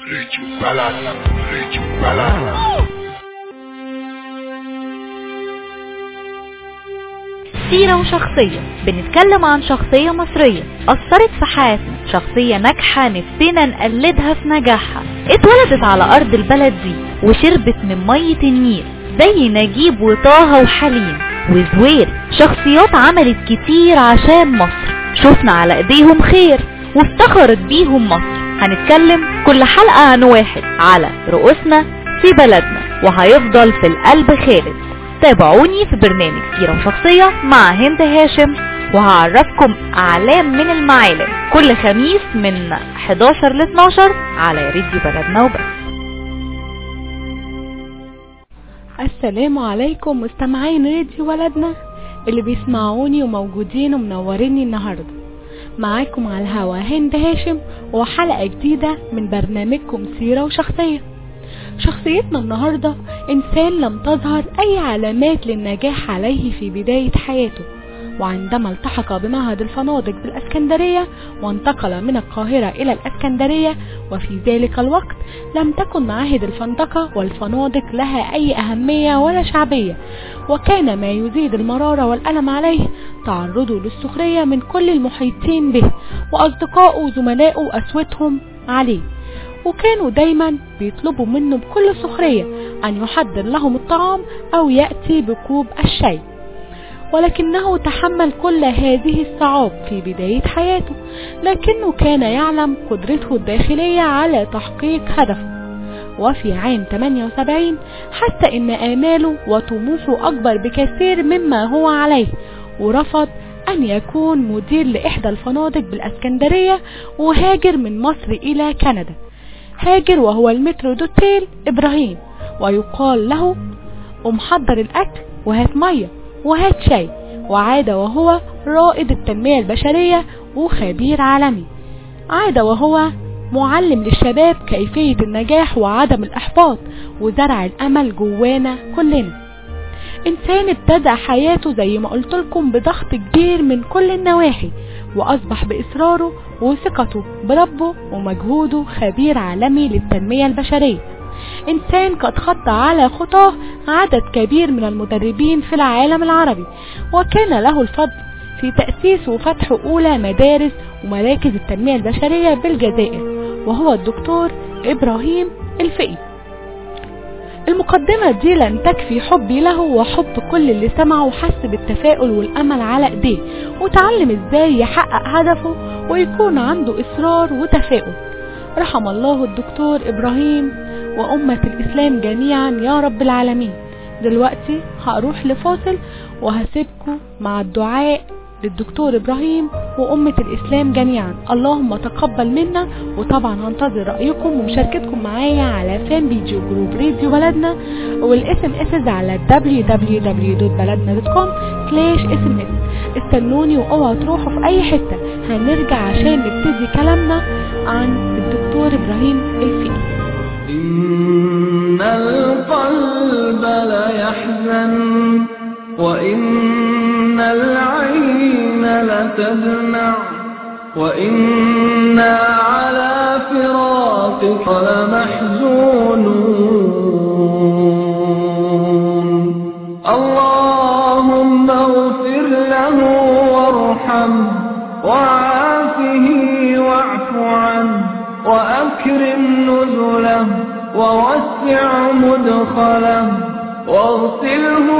ريتشو بلد ريتشو بلد سيرة وشخصية بنتكلم عن شخصية مصرية أثرت في حياتنا شخصية ناجحة نفسنا نقلدها في نجاحها اتولدت على أرض البلد دي وشربت من مية النيل زي نجيب وطه وحليم وزوير شخصيات عملت كتير عشان مصر شفنا على ايديهم خير وافتخرت بيهم مصر هنتكلم كل حلقة عن واحد على رؤوسنا في بلدنا وهيفضل في القلب خالد تابعوني في برنامج سيرة وشخصية مع هند هاشم وهعرفكم أعلام من المعالم كل خميس من 11 ل 12 على راديو بلدنا وبس السلام عليكم مستمعين راديو ولدنا اللي بيسمعوني وموجودين ومنوريني النهارده معاكم على الهوا هند هاشم وحلقة جديدة من برنامجكم سيرة وشخصية شخصيتنا النهاردة إنسان لم تظهر أي علامات للنجاح عليه في بداية حياته وعندما التحق بمعهد الفنادق بالأسكندرية وانتقل من القاهرة إلى الأسكندرية وفي ذلك الوقت لم تكن معاهد الفندقة والفنادق لها أي أهمية ولا شعبية وكان ما يزيد المرارة والألم عليه تعرضه للسخرية من كل المحيطين به وأصدقائه وزملائه وأسوتهم عليه وكانوا دايما بيطلبوا منه بكل سخرية أن يحضر لهم الطعام أو يأتي بكوب الشاي ولكنه تحمل كل هذه الصعاب في بداية حياته لكنه كان يعلم قدرته الداخلية على تحقيق هدفه وفي عام 78 حتى ان آماله وطموحه أكبر بكثير مما هو عليه ورفض أن يكون مدير لإحدى الفنادق بالأسكندرية وهاجر من مصر إلى كندا هاجر وهو المترو دوتيل إبراهيم ويقال له ومحضر الأكل وهات مية وهات شاي وعاد وهو رائد التنمية البشرية وخبير عالمي عاد وهو معلم للشباب كيفية النجاح وعدم الإحباط وزرع الأمل جوانا كلنا إنسان ابتدأ حياته زي ما قلت لكم بضغط كبير من كل النواحي وأصبح بإصراره وثقته بربه ومجهوده خبير عالمي للتنمية البشرية إنسان قد خط على خطاه عدد كبير من المدربين في العالم العربي وكان له الفضل في تأسيس وفتح أولى مدارس ومراكز التنمية البشرية بالجزائر وهو الدكتور إبراهيم الفقي المقدمة دي لن تكفي حبي له وحب كل اللي سمعه وحس بالتفاؤل والأمل على ايديه وتعلم ازاي يحقق هدفه ويكون عنده إصرار وتفاؤل رحم الله الدكتور إبراهيم وأمة الإسلام جميعا يا رب العالمين دلوقتي هروح لفاصل وهسيبكم مع الدعاء للدكتور إبراهيم وأمة الإسلام جميعا اللهم تقبل منا وطبعا هنتظر رأيكم ومشاركتكم معايا على فان بيجي وجروب راديو بلدنا والاس ام اس على www.baladna.com سلاش اس ام اس استنوني واوعوا تروحوا في اي حتة هنرجع عشان نبتدي كلامنا عن الدكتور إبراهيم الفقي إن القلب ليحزن وإن العين لتدمع وإنا على فراقك لمحزونون اللهم اغفر له وارحمه وعافه واعف عنه وأكرم نزله ووسع مدخله واغسله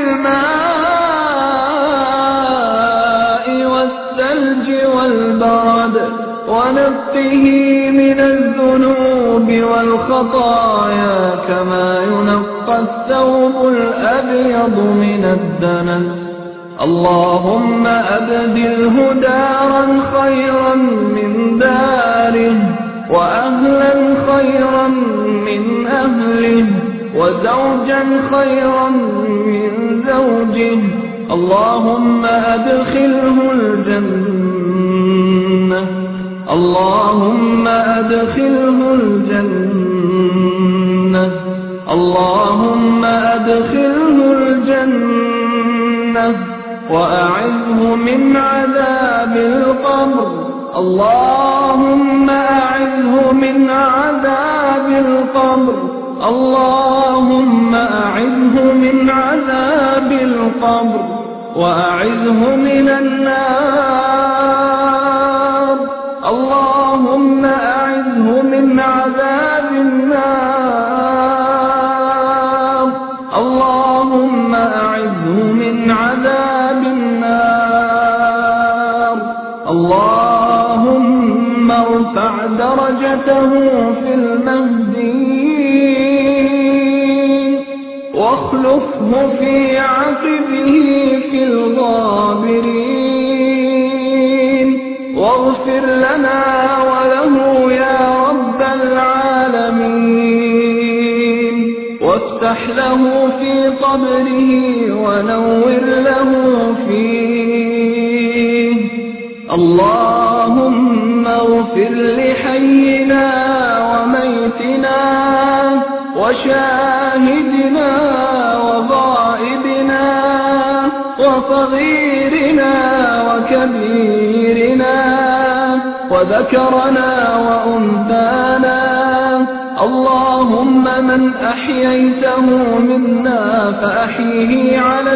بالماء والثلج والبرد ونقه من الذنوب والخطايا كما ينقى الثوب الأبيض من الدنس اللهم أبدله دارا خيرا من داره وأهلا خيرا من أهله وزوجا خيرا من زوجه اللهم أدخله الجنة اللهم أدخله الجنة اللهم أدخله الجنة وأعذه من عذاب القبر اللهم أعذه من عذاب القبر اللهم أعذه من عذاب القبر وأعذه من النار اللهم أعذه من عذاب النار اللهم أعذه من عذاب النار اللهم ارفع درجته في المهديين واخلفه في عقبه في الغابرين واغفر لنا وله يا رب العالمين وافتح له في قبره ونور له فيه اللهم اغفر لحينا وميتنا وشاهدنا وغائبنا وصغيرنا وكبيرنا وذكرنا وأنثانا اللهم من أحييته منا فأحيه على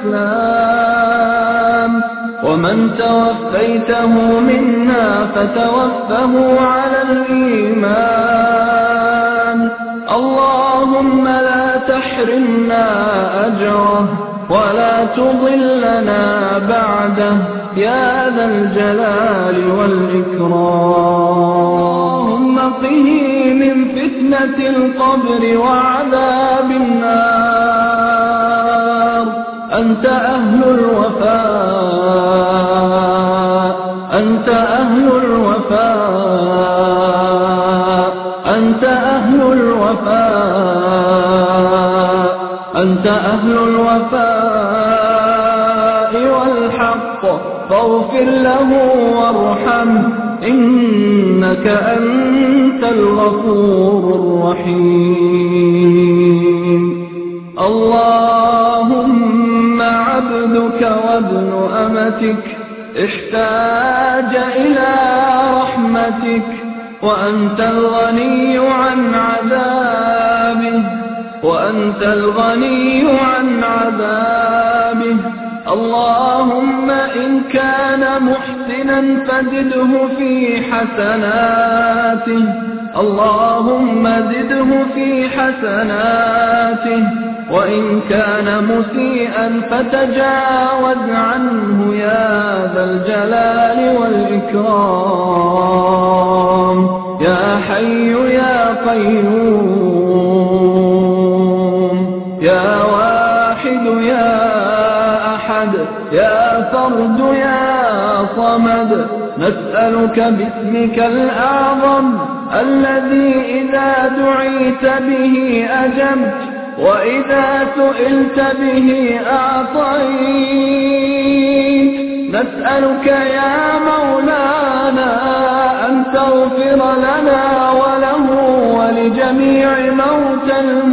الإسلام ومن توفيته منا فتوفه على الإيمان اللهم لا تحرمنا أجره ولا تضلنا بعده يا ذا الجلال والإكرام اللهم قه من فتنة القبر وعذاب النار أنت أهل الوفاء أنت أهل الوفاء أنت أهل الوفاء أنت أهل الوفاء والحق فاغفر له وارحمه إنك أنت الغفور الرحيم اللهم عبدك وابن أمتك احتاج إلى رحمتك وأنت الغني عن عذابه وأنت الغني عن عذابه اللهم إن كان محسنا فزده في حسناته اللهم زده في حسناته وإن كان مسيئا فتجاوز عنه يا ذا الجلال والإكرام يا حي يا قيوم يا واحد يا أحد يا فرد يا صمد نسألك باسمك الأعظم الذي إذا دعيت به أجبت وإذا سئلت به أعطيت نسألك يا مولانا أن تغفر لنا وله ولجميع موتى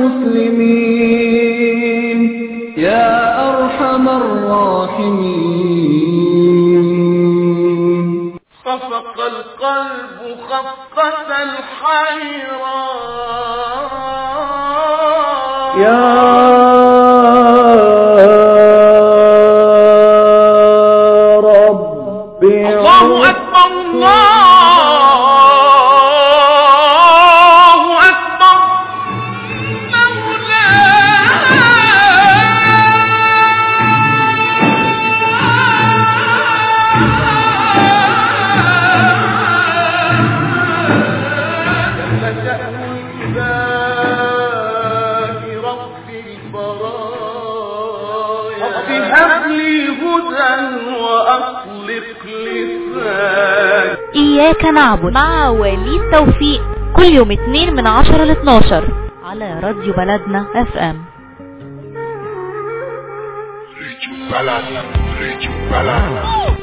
المسلمين يا أرحم الراحمين خفق القلب خفقة الحيران يا رب الله أكبر الله أكبر رب هب لي هدى وأطلق لساني إياك نعبد مع وليد توفيق كل يوم اتنين من عشرة ل 12 على راديو بلدنا اف ام ريتشو بلد ريتشو بلد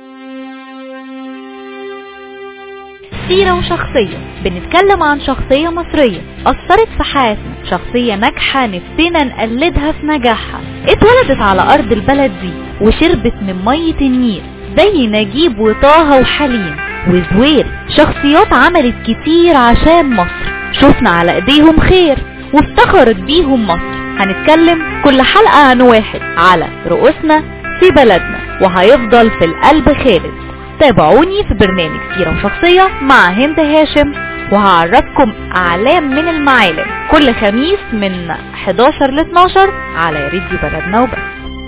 سيرة وشخصية بنتكلم عن شخصية مصرية أثرت في حياتنا شخصية ناجحة نفسنا نقلدها في نجاحها اتولدت على أرض البلد دي وشربت من مية النيل زي نجيب وطه وحليم وزويل شخصيات عملت كتير عشان مصر شفنا على ايديهم خير وافتخرت بيهم مصر هنتكلم كل حلقة عن واحد على رؤوسنا في بلدنا وهيفضل في القلب خالد تابعوني في برنامج سيرة وشخصية مع هند هاشم وهعرفكم أعلام من المعالم كل خميس من 11 ل 12 على راديو بلدنا وبس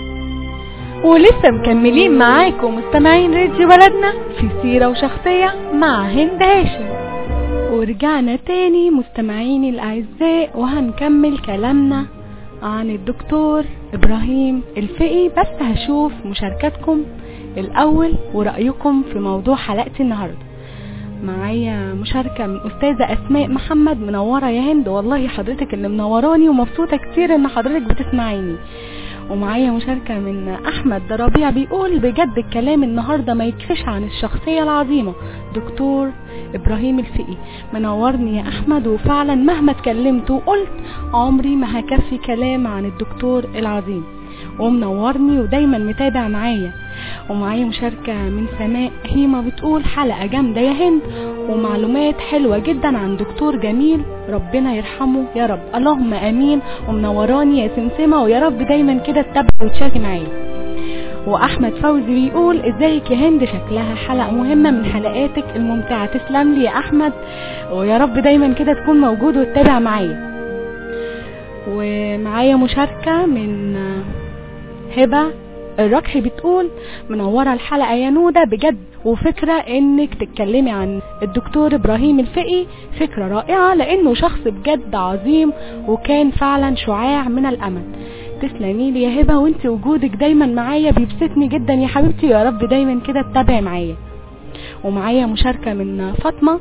ولسه مكملين معاكم مستمعين راديو بلدنا في سيرة وشخصية مع هند هاشم ورجعنا تاني مستمعيني الأعزاء وهنكمل كلامنا عن الدكتور إبراهيم الفقي بس هشوف مشاركاتكم الأول ورأيكم في موضوع حلقتي النهاردة معايا مشاركة من أستاذة أسماء محمد منورة يا هند والله حضرتك اللي منوراني ومبسوطة كتير إن حضرتك بتسمعيني ومعايا مشاركة من أحمد ربيع بيقول بجد الكلام النهاردة ما يكفيش عن الشخصية العظيمة دكتور إبراهيم الفقي منورني يا أحمد وفعلا مهما اتكلمت وقلت عمري ما هكفي كلام عن الدكتور العظيم ومنورني ودايما متابع معايا ومعايا مشاركة من سماء هيما بتقول حلقة جامدة يا هند ومعلومات حلوة جدا عن دكتور جميل ربنا يرحمه يا رب اللهم امين ومنوراني يا سمسمة ويا رب دايما كده تتابع وتشاركي معايا واحمد فوزي بيقول ازيك يا هند شكلها حلقة مهمة من حلقاتك الممتعة تسلم لي يا احمد ويا رب دايما كده تكون موجود وتتابع معايا ومعايا مشاركة من هبة الركحي بتقول منورة الحلقة يا نودة بجد وفكرة انك تتكلمي عن الدكتور ابراهيم الفقي فكرة رائعة لانه شخص بجد عظيم وكان فعلا شعاع من الامل تسلمي لي يا هبة وانت وجودك دايما معايا بيبسطني جدا يا حبيبتي يا رب دايما كده تتابعي معايا ومعايا مشاركة من فاطمة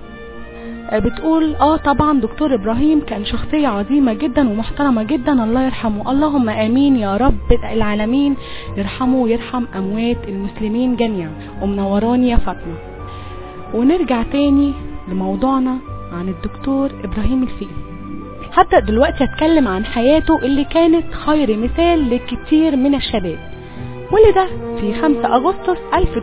بتقول اه طبعا دكتور ابراهيم كان شخصية عظيمة جدا ومحترمة جدا الله يرحمه اللهم امين يا رب العالمين يرحمه ويرحم اموات المسلمين جميعا ومنوراني يا فاطمة ونرجع تاني لموضوعنا عن الدكتور ابراهيم الفقي هبدأ دلوقتي اتكلم عن حياته اللي كانت خير مثال لكتير من الشباب ولد في 5 اغسطس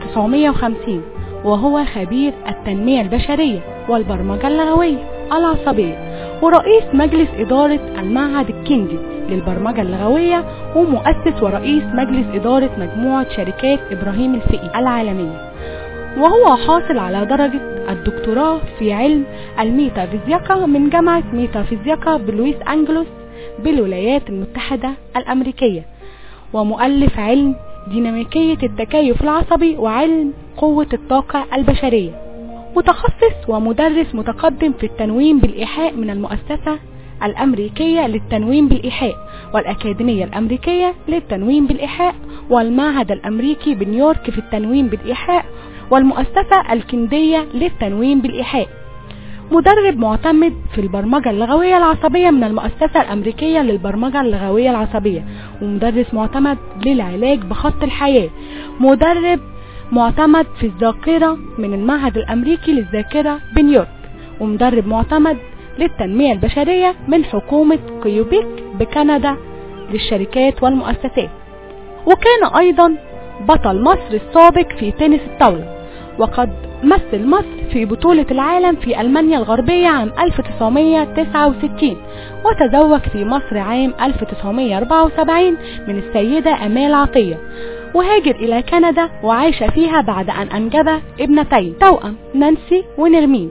1950 وهو خبير التنمية البشرية والبرمجة اللغوية العصبية ورئيس مجلس إدارة المعهد الكندي للبرمجة اللغوية ومؤسس ورئيس مجلس إدارة مجموعة شركات إبراهيم الفقي العالمية وهو حاصل على درجة الدكتوراه في علم الميتافيزيقا من جامعة ميتافيزيقا بلويس أنجلوس بالولايات المتحدة الأمريكية ومؤلف علم ديناميكية التكيف العصبي وعلم قوة الطاقة البشرية متخصص ومدرس متقدم في التنويم بالإيحاء من المؤسسة الأمريكية للتنويم بالإيحاء والأكاديمية الأمريكية للتنويم بالإيحاء والمعهد الأمريكي بنيويورك في التنويم بالإيحاء والمؤسسة الكندية للتنويم بالإيحاء مدرب معتمد في البرمجة اللغوية العصبية من المؤسسة الأمريكية للبرمجة اللغوية العصبية ومدرس معتمد للعلاج بخط الحياة مدرب معتمد في الذاكرة من المعهد الأمريكي للذاكرة بنيويورك ومدرب معتمد للتنمية البشرية من حكومة كيوبيك بكندا للشركات والمؤسسات وكان أيضا بطل مصر السابق في تنس الطاولة وقد مثل مصر في بطولة العالم في ألمانيا الغربية عام 1969 وتزوج في مصر عام 1974 من السيدة أمال عطية وهاجر إلى كندا وعاش فيها بعد أن أنجب ابنتين توأم نانسي ونرمين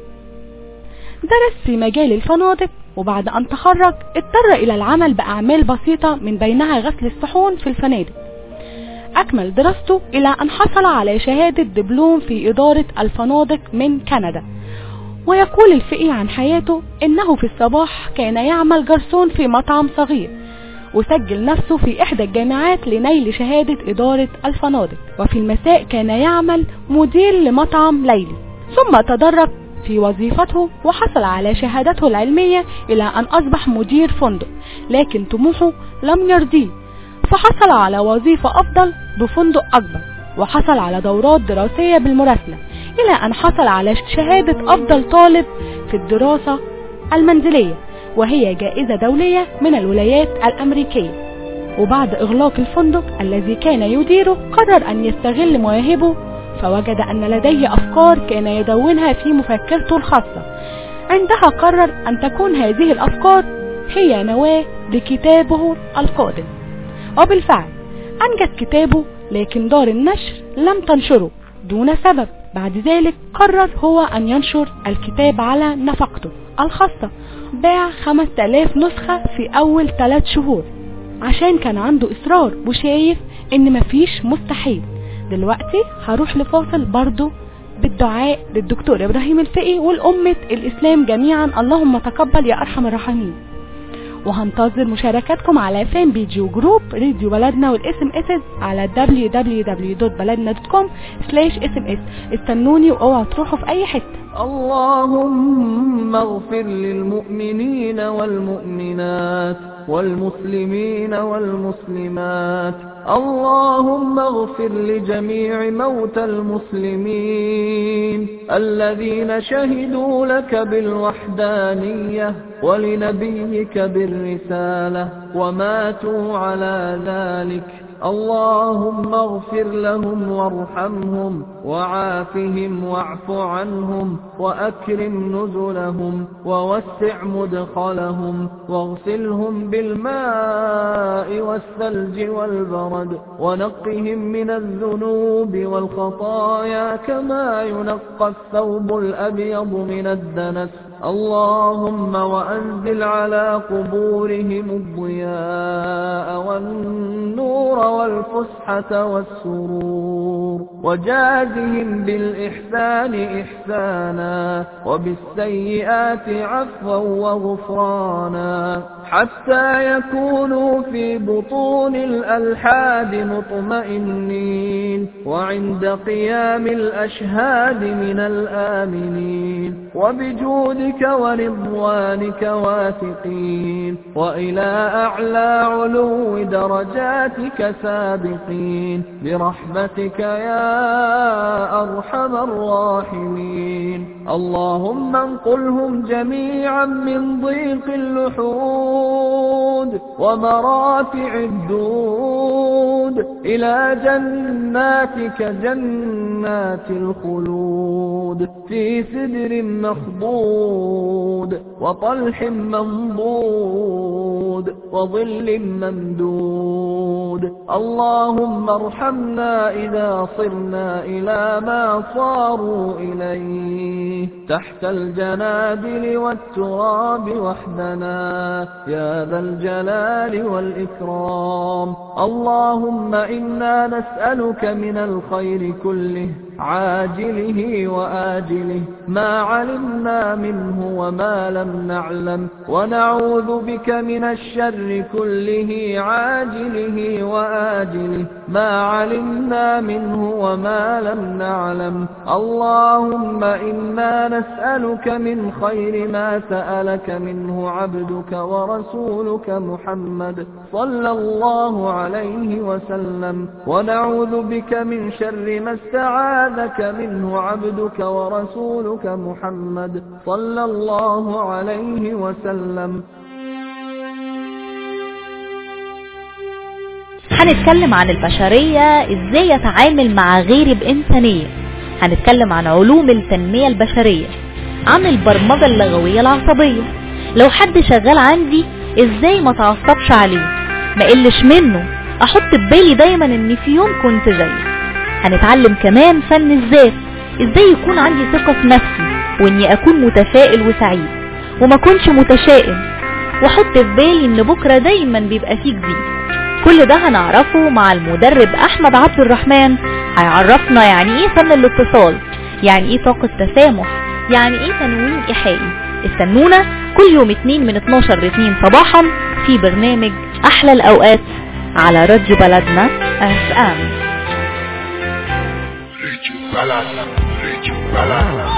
درس في مجال الفنادق وبعد أن تخرج اضطر إلى العمل بأعمال بسيطة من بينها غسل الصحون في الفنادق أكمل دراسته إلى أن حصل على شهادة دبلوم في إدارة الفنادق من كندا ويقول الفقي عن حياته إنه في الصباح كان يعمل جرسون في مطعم صغير وسجل نفسه في إحدى الجامعات لنيل شهادة إدارة الفنادق وفي المساء كان يعمل مدير لمطعم ليلي ثم تدرج في وظيفته وحصل على شهادته العلمية إلى أن أصبح مدير فندق لكن طموحه لم يرضيه فحصل على وظيفة أفضل بفندق أكبر وحصل على دورات دراسية بالمراسلة إلى أن حصل على شهادة أفضل طالب في الدراسة المنزلية وهي جائزة دولية من الولايات الأمريكية وبعد إغلاق الفندق الذي كان يديره قرر أن يستغل مواهبه فوجد أن لديه أفكار كان يدونها في مفكرته الخاصة عندها قرر أن تكون هذه الأفكار هي نواة لكتابه القادم وبالفعل أنجز كتابه لكن دار النشر لم تنشره دون سبب بعد ذلك قرر هو أن ينشر الكتاب على نفقته الخاصة باع 5000 نسخة في أول 3 شهور عشان كان عنده إصرار وشايف إن مفيش مستحيل دلوقتي هروح لفاصل برضو بالدعاء للدكتور إبراهيم الفقي والأمة الإسلام جميعا اللهم تقبل يا أرحم الراحمين وهنتظر مشاركاتكم على فان بيجي وجروب راديو بلدنا والاسم اس على www.baladna.com sms استنوني واوعوا تروحوا في اي حته اللهم اغفر للمؤمنين والمؤمنات والمسلمين والمسلمات اللهم اغفر لجميع موتى المسلمين الذين شهدوا لك بالوحدانية ولنبيك بالرسالة وماتوا على ذلك اللهم اغفر لهم وارحمهم وعافهم واعف عنهم وأكرم نزلهم ووسع مدخلهم واغسلهم بالماء والثلج والبرد ونقهم من الذنوب والخطايا كما ينقى الثوب الأبيض من الدنس اللهم وأنزل على قبورهم الضياء والنور والفسحة والسرور وجازهم بالإحسان إحسانا وبالسيئات عفوا وغفرانا حتى يكونوا في بطون الألحاد مطمئنين وعند قيام الأشهاد من الآمنين وبجودك ورضوانك واثقين وإلى أعلى علو درجاتك سابقين برحمتك يا أرحم الراحمين اللهم انقلهم جميعا من ضيق اللحود ومرافع الدود إلى جناتك جنات الخلود في سدر مخضود وطلح منضود وظل ممدود اللهم ارحمنا إذا صرنا إلى ما صاروا إليه تحت الجنادل والتراب وحدنا يا ذا الجلال والإكرام اللهم إنا نسألك من الخير كله عاجله وآجله ما علمنا منه وما لم نعلم ونعوذ بك من الشر كله عاجله وآجله ما علمنا منه وما لم نعلم اللهم إنا نسألك من خير ما سألك منه عبدك ورسولك محمد صلى الله عليه وسلم ونعوذ بك من شر ما استعاذك منه عبدك ورسولك محمد صلى الله عليه وسلم هنتكلم عن البشرية ازاي يتعامل مع غيري بإنسانية هنتكلم عن علوم التنمية البشرية عن البرمجة اللغوية العصبية لو حد شغال عندي ازاي ما تعصبش عليه ما قلش منه احط ببالي دايما ان في يوم كنت زيه هنتعلم كمان فن الذات ازاي يكون عندي ثقة في نفسي واني اكون متفائل وسعيد وما كنش متشائم واحط في بالي ان بكرة دايما بيبقى فيه جديد كل ده هنعرفه مع المدرب احمد عبد الرحمن هيعرفنا يعني ايه فن الاتصال يعني ايه طاقة تسامح يعني ايه تنويم ايحائي استنونا كل يوم اتنين من 12 ل 2 صباحا في برنامج احلى الاوقات على راديو بلدنا اف ام ريتشو بلدنا ريتشو بلدنا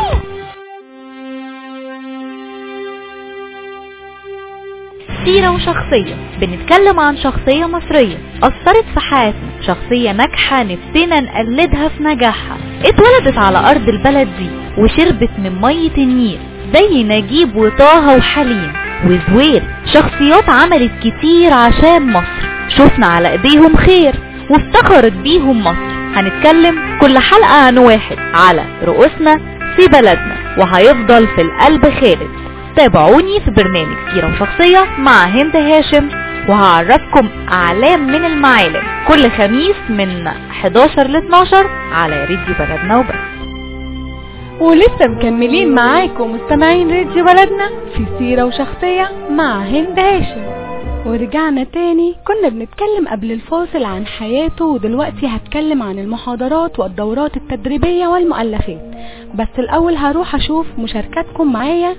سيرة وشخصية بنتكلم عن شخصية مصرية أثرت في حياتنا شخصية ناجحة نفسنا نقلدها في نجاحها اتولدت على أرض البلد دي وشربت من مية النيل زي نجيب وطه وحليم وزوير شخصيات عملت كتير عشان مصر شفنا على ايديهم خير وافتخرت بيهم مصر هنتكلم كل حلقة عن واحد على رؤوسنا في بلدنا وهيفضل في القلب خالد تابعوني في برنامج سيرة وشخصية مع هند هاشم وهعرفكم أعلام من المعالم كل خميس من 11 ل 12 على راديو بلدنا وبس ولسه مكملين معاكم مستمعين راديو بلدنا في سيرة وشخصية مع هند هاشم ورجعنا تاني كنا بنتكلم قبل الفاصل عن حياته ودلوقتي هتكلم عن المحاضرات والدورات التدريبية والمؤلفات بس الأول هروح أشوف مشاركاتكم معايا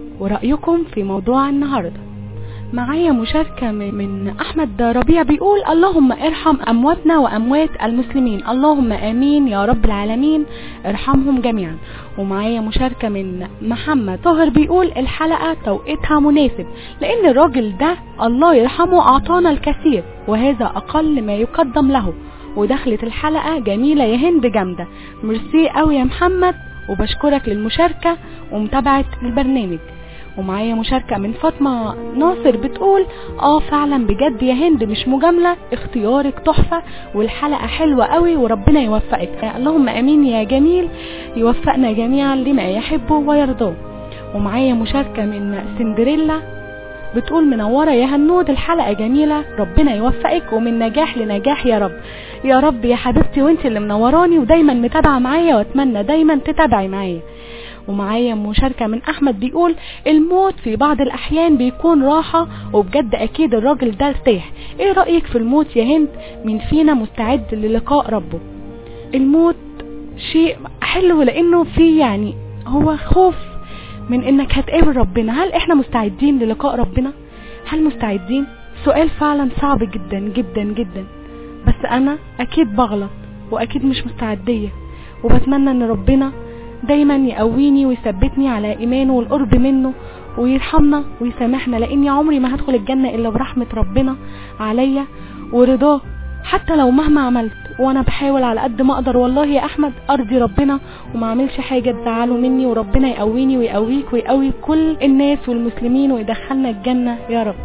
ورأيكم في موضوع النهاردة معايا مشاركة من من أحمد ربيع بيقول اللهم ارحم أمواتنا وأموات المسلمين اللهم آمين يا رب العالمين ارحمهم جميعا ومعايا مشاركة من محمد طاهر بيقول الحلقة توقيتها مناسب لأن الراجل ده الله يرحمه أعطانا الكثير وهذا أقل ما يقدم له ودخلت الحلقة جميلة يا هند جامدة ميرسي قوي يا محمد وبشكرك للمشاركة ومتابعة البرنامج ومعايا مشاركة من فاطمة ناصر بتقول اه فعلا بجد يا هند مش مجاملة اختيارك تحفة والحلقة حلوة قوي وربنا يوفقك اللهم امين يا جميل يوفقنا جميعا لما يحبه ويرضاه ومعايا مشاركة من سندريلا بتقول منورة يا هنود الحلقة جميلة ربنا يوفقك ومن نجاح لنجاح يا رب يا رب يا حبيبتي وانت اللي منوراني ودايما متابعة معايا واتمنى دايما تتابعي معايا ومعايا مشاركة من أحمد بيقول الموت في بعض الأحيان بيكون راحة وبجد أكيد الراجل ده ارتاح إيه رأيك في الموت يا هند مين فينا مستعد للقاء ربه الموت شيء حلو لأنه في يعني هو خوف من إنك هتقابل ربنا هل إحنا مستعدين للقاء ربنا هل مستعدين سؤال فعلا صعب جدا جدا جدا بس أنا أكيد بغلط وأكيد مش مستعدية وبتمنى إن ربنا دايما يقويني ويثبتني على ايمانه والقرب منه ويرحمنا ويسامحنا لاني عمري ما هدخل الجنة الا برحمة ربنا عليا ورضاه حتى لو مهما عملت وانا بحاول على قد ما اقدر والله يا احمد ارضي ربنا وما اعملش حاجة تزعله مني وربنا يقويني ويقويك ويقوي كل الناس والمسلمين ويدخلنا الجنة يا رب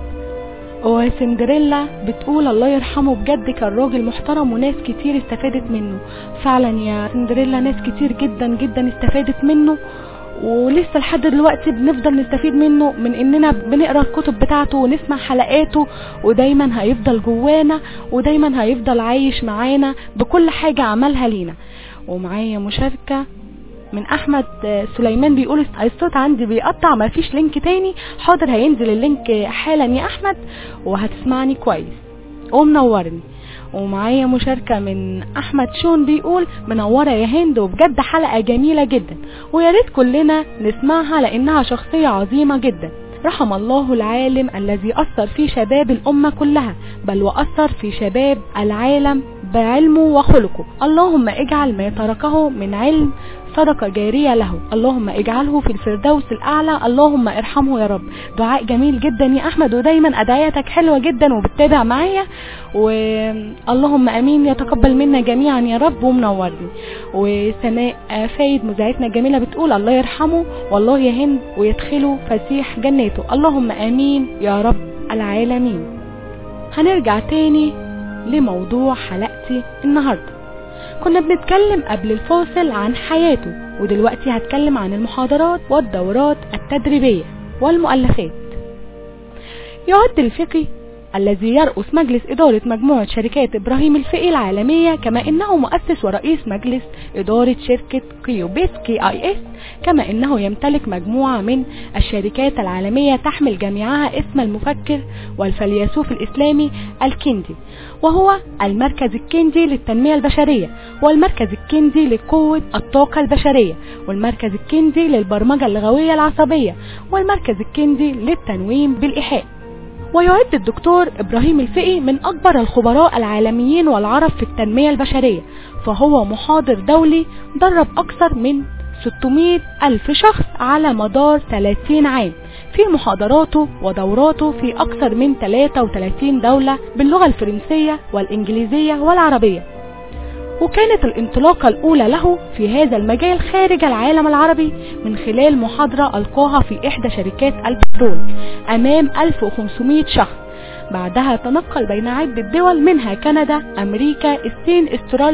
وسندريلا بتقول الله يرحمه بجد كان راجل محترم وناس كتير استفادت منه فعلا يا سندريلا ناس كتير جدا جدا استفادت منه ولسه لحد دلوقتي بنفضل نستفيد منه من اننا بنقرا الكتب بتاعته ونسمع حلقاته ودايما هيفضل جوانا ودايما هيفضل عايش معانا بكل حاجة عملها لينا ومعايا مشاركة من احمد سليمان بيقول الصوت عندي بيقطع ما فيش لينك تاني حاضر هينزل اللينك حالا يا احمد وهتسمعني كويس ومنورني ومعايا مشاركة من احمد شون بيقول منورة يا هند وبجد حلقة جميلة جدا ويا ريت كلنا نسمعها لانها شخصية عظيمة جدا رحم الله العالم الذي أثر في شباب الأمة كلها بل وأثر في شباب العالم بعلمه وخلقه اللهم اجعل ما تركه من علم صدقة جارية له اللهم اجعله في الفردوس الأعلى اللهم ارحمه يا رب دعاء جميل جدا يا أحمد ودايما أدعيتك حلوة جدا وبتتابع معايا واللهم أمين يتقبل منا جميعا يا رب ومنورني وسناء فايد مذيعتنا الجميلة بتقول الله يرحمه والله يا هند ويدخله فسيح جناته اللهم أمين يا رب العالمين هنرجع تاني لموضوع حلقتي النهارده كنا بنتكلم قبل الفاصل عن حياته ودلوقتي هتكلم عن المحاضرات والدورات التدريبية والمؤلفات يعد الفقي الذي يرأس مجلس إدارة مجموعة شركات إبراهيم الفقي العالمية كما إنه مؤسس ورئيس مجلس إدارة شركة كيوبيس كي آي إس كما إنه يمتلك مجموعة من الشركات العالمية تحمل جميعها اسم المفكر والفيلسوف الإسلامي الكندي وهو المركز الكندي للتنمية البشرية والمركز الكندي لقوة الطاقة البشرية والمركز الكندي للبرمجة اللغوية العصبية والمركز الكندي للتنويم بالإيحاء ويعد الدكتور إبراهيم الفقي من أكبر الخبراء العالميين والعرب في التنمية البشرية فهو محاضر دولي درب أكثر من 600 ألف شخص على مدار 30 عام في محاضراته ودوراته في أكثر من 33 دولة باللغة الفرنسية والإنجليزية والعربية وكانت الانطلاقة الأولى له في هذا المجال خارج العالم العربي من خلال محاضرة ألقاها في إحدى شركات البترول أمام 1500 شخص بعدها تنقل بين عدة دول منها كندا أمريكا الصين استراليا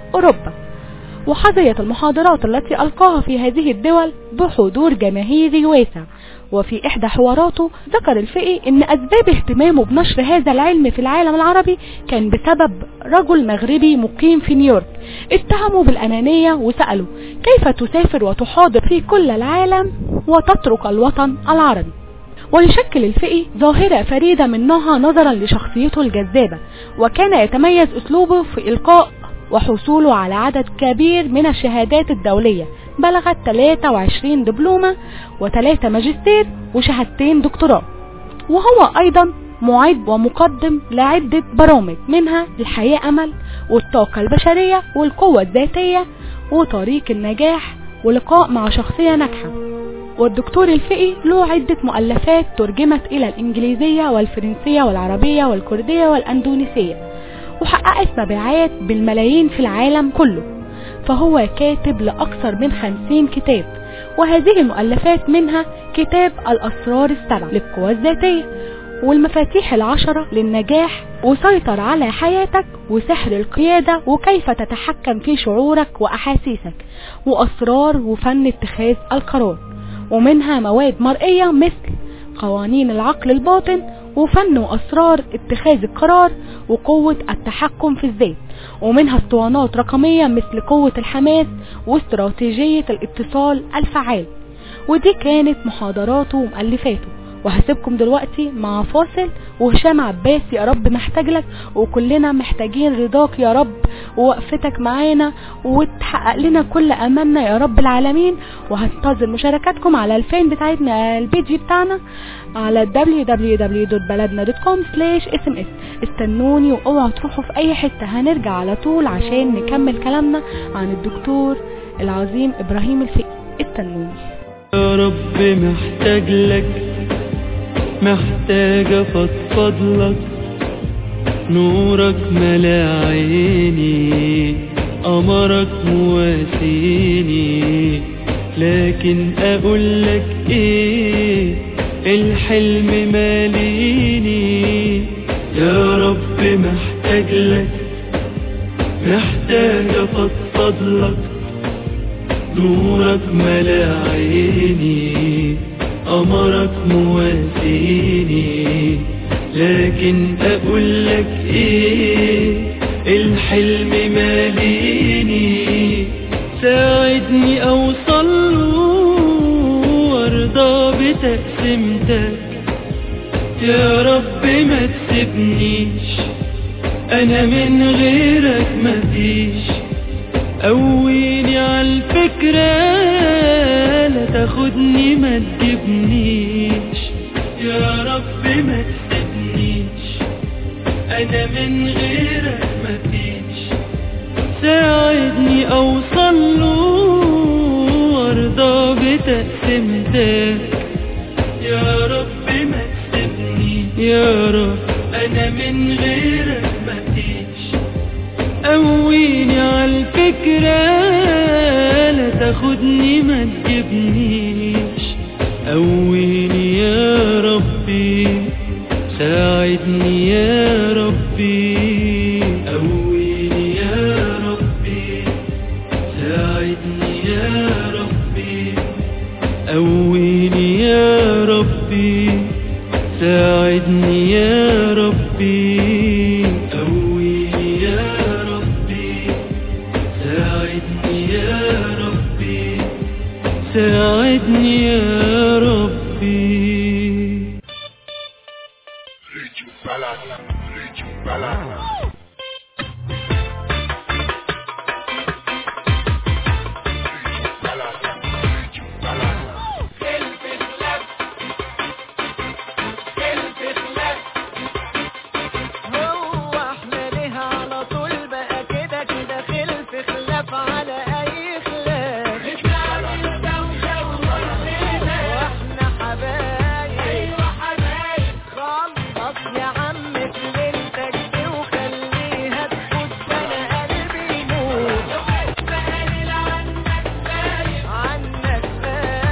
أوروبا وحظيت المحاضرات التي ألقاها في هذه الدول بحضور جماهيري واسع وفي إحدى حواراته ذكر الفقي أن أسباب اهتمامه بنشر هذا العلم في العالم العربي كان بسبب رجل مغربي مقيم في نيويورك اتهمه بالأنانية وسأله كيف تسافر وتحاضر في كل العالم وتترك الوطن العربي ويشكل الفقي ظاهرة فريدة من نوعها نظرا لشخصيته الجذابة وكان يتميز أسلوبه في إلقاء وحصوله على عدد كبير من الشهادات الدولية بلغت 23 دبلومة و3 ماجستير وشهادتين دكتوراه وهو أيضا معد ومقدم لعدة برامج منها الحياة أمل والطاقة البشرية والقوة الذاتية وطريق النجاح ولقاء مع شخصية ناجحة والدكتور الفقي له عدة مؤلفات ترجمت إلى الإنجليزية والفرنسية والعربية والكردية والأندونيسية وحققت مبيعات بالملايين في العالم كله فهو كاتب لأكثر من خمسين كتاب وهذه المؤلفات منها كتاب الأسرار السبع للقوى الذاتية والمفاتيح العشرة للنجاح وسيطر على حياتك وسحر القيادة وكيف تتحكم في شعورك وأحاسيسك وأسرار وفن اتخاذ القرار ومنها مواد مرئية مثل قوانين العقل الباطن وفن وأسرار اتخاذ القرار وقوة التحكم في الذات ومنها اسطوانات رقمية مثل قوة الحماس واستراتيجية الاتصال الفعال ودي كانت محاضراته ومؤلفاته وهسيبكم دلوقتي مع فاصل وهشام عباس يا رب محتاج لك وكلنا محتاجين رضاك يا رب ووقفتك معانا وتحقق لنا كل اماننا يا رب العالمين وهنتظر مشاركاتكم على الفين بتاعتنا البيجي بتاعنا على www.baladna.com/sms استنوني واوعوا تروحوا في اي حتة هنرجع على طول عشان نكمل كلامنا عن الدكتور العظيم ابراهيم الفقي استنوني يا رب محتاج لك محتاج افضفض لك نورك ملا عيني قمرك مواسيني لكن اقول لك ايه الحلم ماليني يا رب محتاج لك محتاج افضفض لك نورك ملا عيني قمرك مواسيني لكن اقول لك ايه الحلم ماليني ساعدني اوصل له وارضى بتقسيمتك يا رب ما تسيبنيش انا من غيرك مفيش قويني عالفكرة لا تاخدني ما تجيبنيش يا رب ما تسيبنيش انا من غيرك مفيش ساعدني اوصل له وارضى بتقسيمتك يا رب ما تسيبنيش يا رب انا من غيرك مفيش قويني عالفكرة لا تاخدني ما تجيبنيش قويني يا ربي ساعدني يا ربي قويني يا ربي ساعدني يا ربي قويني يا ربي ساعدني يا ربي قويني يا ربي ساعدني يا ربي ساعدني يا ربي Radio Balada. Radio Balada. Radio Balada. Radio Balada. هو احنا ليه على طول بقى كده كده خلف خلاف على اي خلاف واحنا حبايب ايوه حبايب خلص يا عم في ليلتك دي وخليها تفوت انا قلبي يموت عنك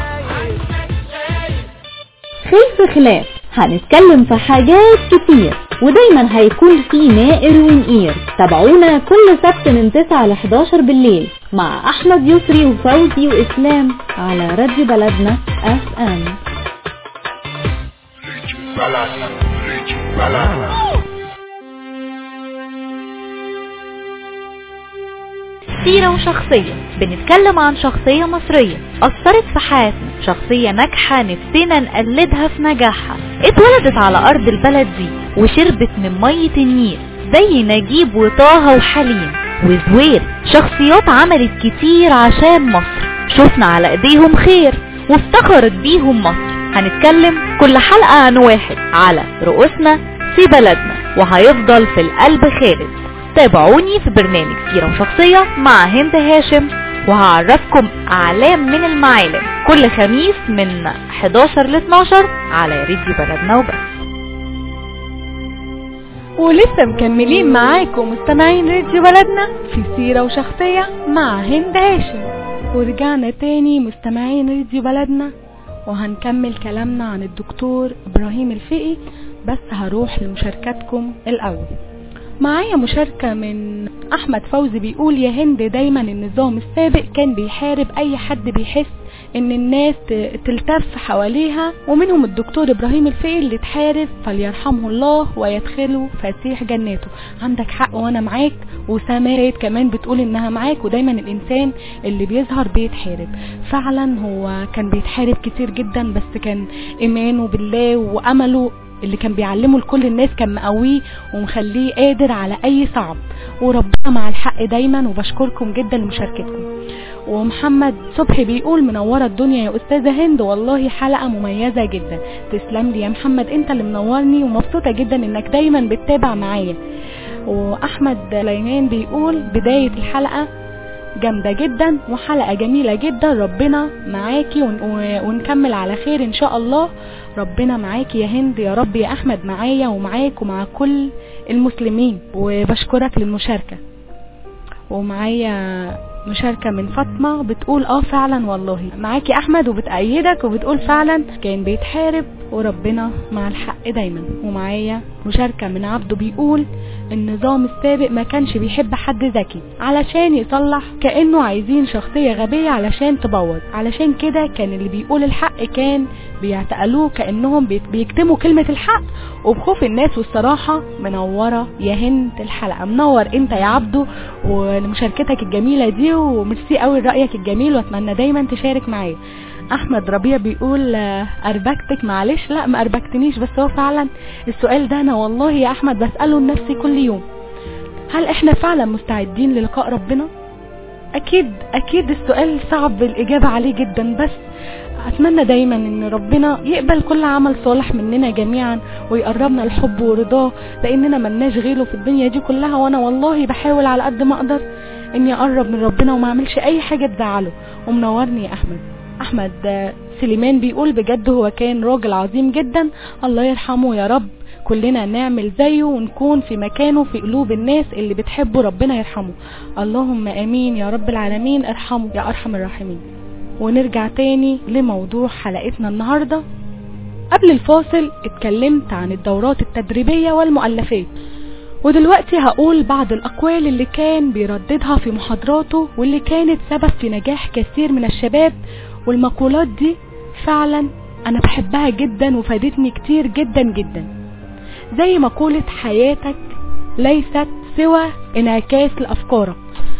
خايف خلف خلاف هنتكلم في حاجات كتير ودايما هيكون في نائر ونقير تابعونا كل سبت من 9 ل 11 بالليل مع احمد يسري وفوزي واسلام على راديو بلدنا اف ام Radio Balada, Radio Balada. سيرة وشخصية بنتكلم عن شخصية مصرية أثرت في حياتنا شخصية ناجحة نفسنا نقلدها في نجاحها اتولدت على أرض البلد دي وشربت من مية النيل زي نجيب وطه وحليم وزوير شخصيات عملت كتير عشان مصر شفنا على ايديهم خير وافتخرت بيهم مصر هنتكلم كل حلقة عن واحد على رؤوسنا في بلدنا وهيفضل في القلب خالد تابعوني في برنامج سيرة وشخصية مع هند هاشم وهعرفكم أعلام من المعالم كل خميس من 11 ل 12 على راديو بلدنا وبس ولسه مكملين معاكم مستمعين راديو بلدنا في سيرة وشخصية مع هند هاشم ورجعنا تاني مستمعين راديو بلدنا وهنكمل كلامنا عن الدكتور ابراهيم الفقي بس هروح لمشاركاتكم الاول معايا مشاركة من احمد فوزي بيقول يا هند دايما النظام السابق كان بيحارب اي حد بيحس ان الناس ت- تلتف حواليها ومنهم الدكتور ابراهيم الفقي اللي اتحارب فليرحمه الله ويدخله فسيح جناته عندك حق وانا معاك وسماء كمان بتقول انها معاك ودايما الانسان اللي بيظهر بيتحارب فعلا هو كان بيتحارب كتير جدا بس كان ايمانه بالله وامله اللي كان بيعلمه لكل الناس كان مقويه ومخليه قادر على اي صعب وربنا مع الحق دايما وبشكركم جدا لمشاركتكم ومحمد صبحي بيقول منورة الدنيا يا أستاذة هند والله حلقة مميزة جدا تسلم لي يا محمد انت اللي منورني ومبسوطة جدا انك دايما بتتابع معايا وأحمد سليمان بيقول بداية الحلقة جامدة جدا وحلقة جميلة جدا ربنا معاكي ون- و- ونكمل على خير ان شاء الله ربنا معاكي يا هند يا رب يا احمد معايا ومعاك ومع كل المسلمين وبشكرك للمشاركة ومعايا مشاركة من فاطمة بتقول اه فعلا والله معاكي احمد وبتأيدك وبتقول فعلا كان بيتحارب وربنا مع الحق دايما ومعايا مشاركة من عبده بيقول النظام السابق ما كانش بيحب حد ذكي علشان يصلح كأنه عايزين شخصية غبية علشان تبوظ علشان كده كان اللي بيقول الحق كان بيعتقلوه كأنهم بيت- بيكتموا كلمة الحق وبخوف الناس والصراحة منورة يا هند الحلقة منور انت يا عبدو ولمشاركتك الجميلة دي وميرسي قوي رأيك الجميل واتمنى دايما تشارك معايا احمد ربيع بيقول آه، اربكتك معلش لا ما اربكتنيش بس هو فعلا السؤال ده انا والله يا احمد بسأله لنفسي كل يوم هل احنا فعلا مستعدين للقاء ربنا اكيد اكيد السؤال صعب الاجابة عليه جدا بس اتمنى دايما ان ربنا يقبل كل عمل صالح مننا جميعا ويقربنا الحب ورضاه لاننا ملناش غيره في الدنيا دي كلها وانا والله بحاول على قد ما اقدر اني اقرب من ربنا وما اعملش اي حاجة تزعله ومنورني يا احمد احمد آه، سليمان بيقول بجد هو كان راجل عظيم جدا الله يرحمه يا رب كلنا نعمل زيه ونكون في مكانه في قلوب الناس اللي بتحبه ربنا يرحمه اللهم امين يا رب العالمين ارحمه يا ارحم الراحمين ونرجع تاني لموضوع حلقتنا النهاردة قبل الفاصل اتكلمت عن الدورات التدريبية والمؤلفات ودلوقتي هقول بعض الأقوال اللي كان بيرددها في محاضراته واللي كانت سبب في نجاح كثير من الشباب والمقولات دي فعلا أنا بحبها جدا وفادتني كتير جدا جدا زي مقولة حياتك ليست سوى انعكاس لأفكارك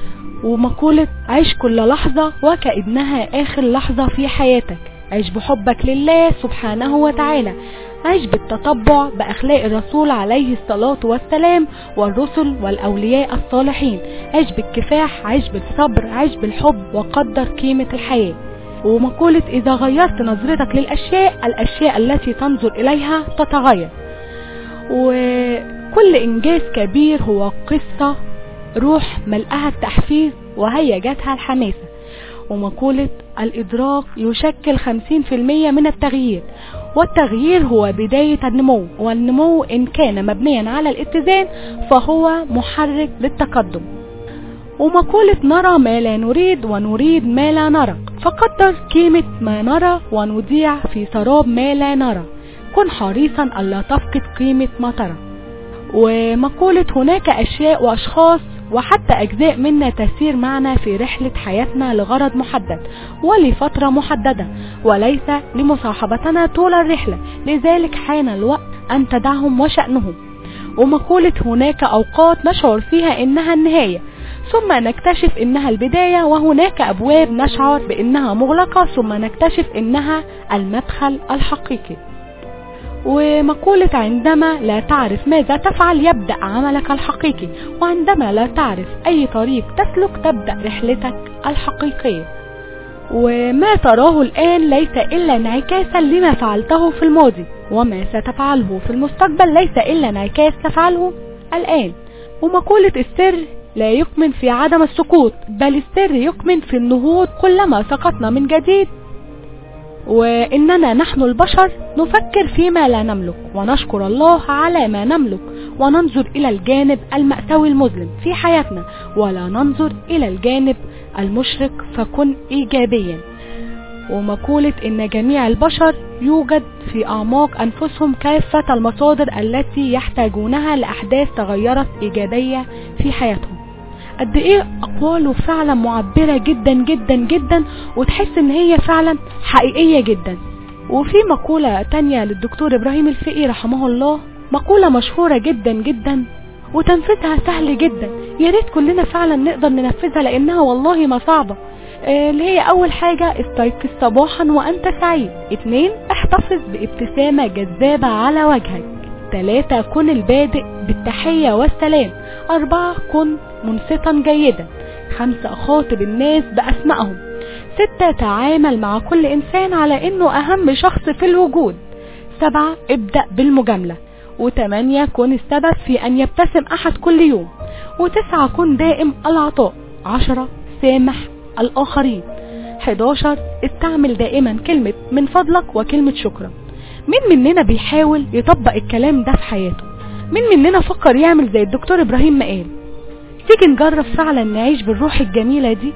ومقولة عيش كل لحظة وكأنها آخر لحظة في حياتك عيش بحبك لله سبحانه وتعالى عيش بالتطبع بأخلاق الرسول عليه الصلاة والسلام والرسل والأولياء الصالحين عيش بالكفاح عيش بالصبر عيش بالحب وقدر قيمة الحياة ومقولة إذا غيرت نظرتك للأشياء الأشياء التي تنظر إليها تتغير وكل إنجاز كبير هو قصة روح ملقاها التحفيز وهيجتها الحماسة ومقولة الإدراك يشكل 50% من التغيير والتغيير هو بداية النمو والنمو إن كان مبنيا على الاتزان فهو محرك للتقدم ومقولة نرى ما لا نريد ونريد ما لا نرى فقدر قيمة ما نرى ونضيع في سراب ما لا نرى كن حريصا ألا تفقد قيمة ما ترى ومقولة هناك أشياء وأشخاص وحتى أجزاء منا تسير معنا في رحلة حياتنا لغرض محدد ولفترة محددة وليس لمصاحبتنا طول الرحلة لذلك حان الوقت أن تدعهم وشأنهم ومقولة هناك أوقات نشعر فيها إنها النهاية ثم نكتشف إنها البداية وهناك أبواب نشعر بإنها مغلقة ثم نكتشف إنها المدخل الحقيقي ومقولة عندما لا تعرف ماذا تفعل يبدأ عملك الحقيقي وعندما لا تعرف أي طريق تسلك تبدأ رحلتك الحقيقية وما تراه الآن ليس إلا انعكاسا لما فعلته في الماضي وما ستفعله في المستقبل ليس إلا انعكاس تفعله الآن ومقولة السر لا يكمن في عدم السقوط بل السر يكمن في النهوض كلما سقطنا من جديد وإننا نحن البشر نفكر فيما لا نملك ونشكر الله على ما نملك وننظر إلى الجانب المأساوي المظلم في حياتنا ولا ننظر إلى الجانب المشرق فكن إيجابيا ومقولة إن جميع البشر يوجد في أعماق أنفسهم كافة المصادر التي يحتاجونها لأحداث تغيرت إيجابية في حياتهم قد ايه اقواله فعلا معبرة جدا جدا جدا وتحس ان هي فعلا حقيقية جدا وفي مقولة تانية للدكتور ابراهيم الفقي رحمه الله مقولة مشهورة جدا جدا وتنفيذها سهل جدا يا ريت كلنا فعلا نقدر ننفذها لانها والله ما صعبة آه، اللي هي اول حاجة استيقظ صباحا وانت سعيد اتنين احتفظ بابتسامة جذابة على وجهك ثلاثة كن البادئ بالتحية والسلام أربعة كن منصتا جيدا خمسة خاطب الناس بأسمائهم ستة تعامل مع كل إنسان على إنه أهم شخص في الوجود سبعة ابدأ بالمجاملة وثمانية كن السبب في أن يبتسم أحد كل يوم وتسعة كن دائم العطاء عشرة سامح الآخرين 11 استعمل دائما كلمة من فضلك وكلمة شكرا مين مننا بيحاول يطبق الكلام ده في حياته مين مننا فكر يعمل زي الدكتور إبراهيم ما قال تيجي نجرب فعلا نعيش بالروح الجميلة دي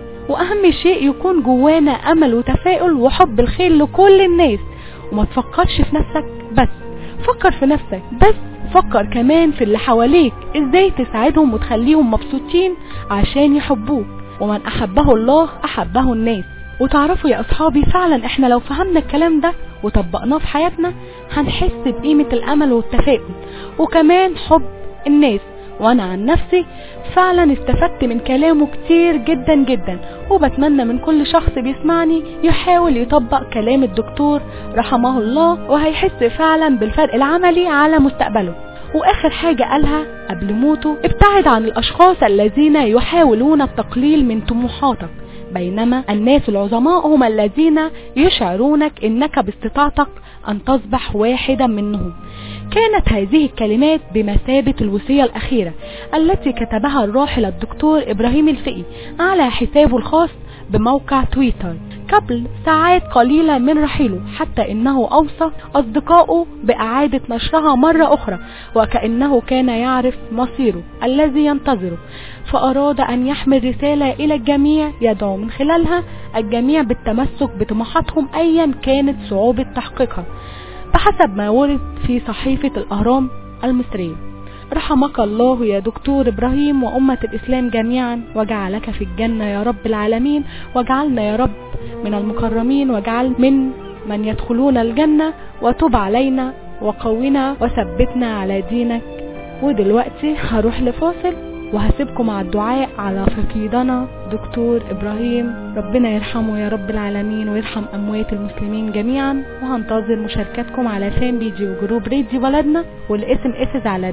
وأهم شيء يكون جوانا أمل وتفاؤل وحب الخير لكل الناس وما تفكرش في نفسك بس فكر في نفسك بس فكر كمان في اللي حواليك ازاي تساعدهم وتخليهم مبسوطين عشان يحبوك ومن أحبه الله أحبه الناس وتعرفوا يا أصحابي فعلا احنا لو فهمنا الكلام ده وطبقناه في حياتنا هنحس بقيمة الأمل والتفاؤل وكمان حب الناس وانا عن نفسي فعلا استفدت من كلامه كتير جدا جدا وبتمنى من كل شخص بيسمعني يحاول يطبق كلام الدكتور رحمه الله وهيحس فعلا بالفرق العملي على مستقبله واخر حاجة قالها قبل موته ابتعد عن الاشخاص الذين يحاولون التقليل من طموحاتك بينما الناس العظماء هم الذين يشعرونك انك باستطاعتك ان تصبح واحدا منهم كانت هذه الكلمات بمثابة الوصية الأخيرة التي كتبها الراحل الدكتور إبراهيم الفقي على حسابه الخاص بموقع تويتر قبل ساعات قليلة من رحيله حتى انه اوصى اصدقائه باعادة نشرها مرة اخرى وكأنه كان يعرف مصيره الذي ينتظره فاراد ان يحمل رسالة الى الجميع يدعو من خلالها الجميع بالتمسك بطموحاتهم ايا كانت صعوبة تحقيقها بحسب ما ورد في صحيفة الاهرام المصرية رحمك الله يا دكتور إبراهيم وأمة الإسلام جميعا وجعلك في الجنة يا رب العالمين واجعلنا يا رب من المكرمين واجعل من من يدخلون الجنة وتب علينا وقونا وثبتنا على دينك ودلوقتي هروح لفاصل وهسيبكم مع الدعاء على فقيدنا دكتور إبراهيم ربنا يرحمه يا رب العالمين ويرحم أموات المسلمين جميعا وهنتظر مشاركاتكم على فان بيجي وجروب راديو بلدنا والاسم اسز على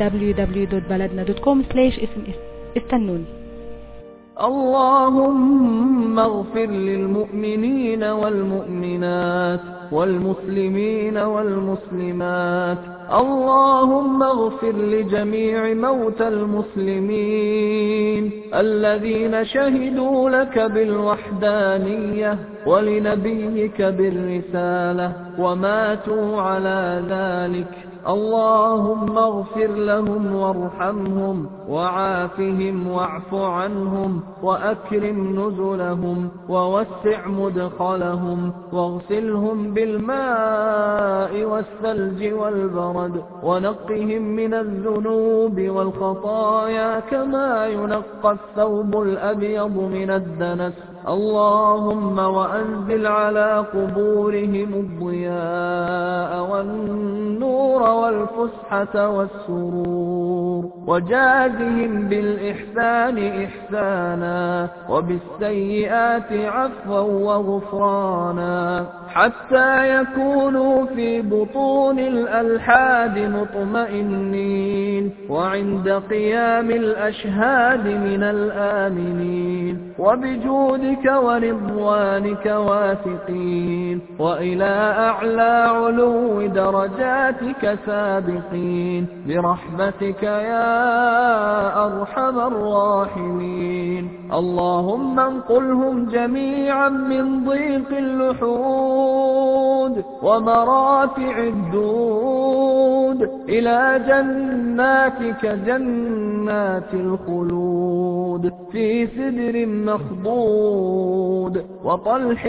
www.baladna.com اسم استنوني اللهم اغفر للمؤمنين والمؤمنات والمسلمين والمسلمات اللهم اغفر لجميع موتى المسلمين الذين شهدوا لك بالوحدانية ولنبيك بالرسالة وماتوا على ذلك اللهم اغفر لهم وارحمهم وعافهم واعف عنهم وأكرم نزلهم ووسع مدخلهم واغسلهم بالماء والثلج والبرد ونقهم من الذنوب والخطايا كما ينقى الثوب الأبيض من الدنس اللهم وأنزل على قبورهم الضياء والنور والفسحة والسرور وجازهم بالإحسان إحسانا وبالسيئات عفوا وغفرانا حتى يكونوا في بطون الألحاد مطمئنين وعند قيام الأشهاد من الآمنين وبجودك ورضوانك واثقين وإلى أعلى علو درجاتك سابقين برحمتك يا أرحم الراحمين اللهم انقلهم جميعا من ضيق اللحود ومرافع الدود إلى جناتك جنات الخلود في سدر مخضود وطلح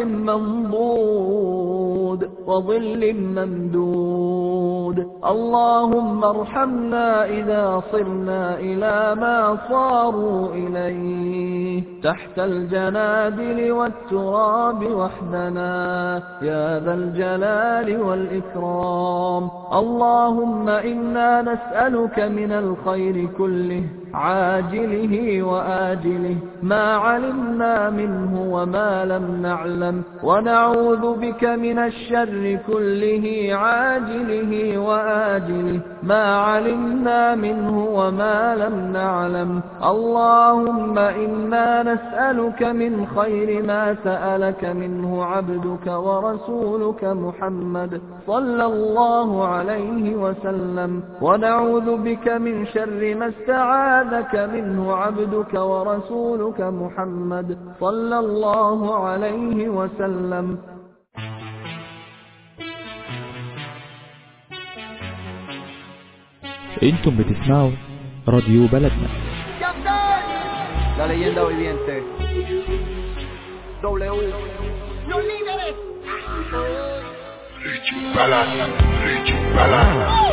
منضود وظل ممدود اللهم ارحمنا إذا صرنا إلى ما صاروا إليه تحت الجنادل والتراب وحدنا يا ذا الجلال والإكرام اللهم إنا نسألك من الخير كله عاجله وآجله ما علمنا منه وما لم نعلم ونعوذ بك من الشر كله عاجله وآجله ما علمنا منه وما لم نعلم اللهم إنا نسألك من خير ما سألك منه عبدك ورسولك محمد صلى الله عليه وسلم ونعوذ بك من شر ما استعاذ استعاذك منه عبدك ورسولك محمد صلى الله عليه وسلم انتم بتسمعوا راديو بلدنا La leyenda viviente. W. Los líderes. Richie Ballas, Richie Ballas.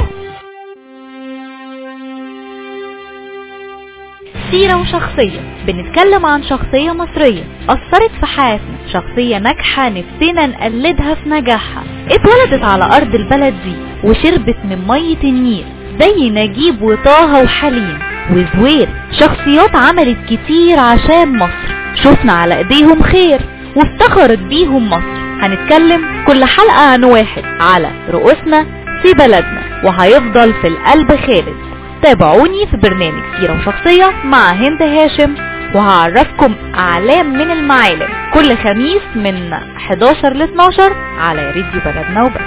سيرة وشخصية بنتكلم عن شخصية مصرية أثرت في حياتنا شخصية ناجحة نفسنا نقلدها في نجاحها اتولدت على أرض البلد دي وشربت من مية النيل زي نجيب وطه وحليم وزوير شخصيات عملت كتير عشان مصر شفنا على ايديهم خير وافتخرت بيهم مصر هنتكلم كل حلقة عن واحد على رؤوسنا في بلدنا وهيفضل في القلب خالد تابعوني في برنامج سيرة وشخصية مع هند هاشم وهعرفكم أعلام من المعالم كل خميس من 11 ل 12 على راديو بلدنا وبس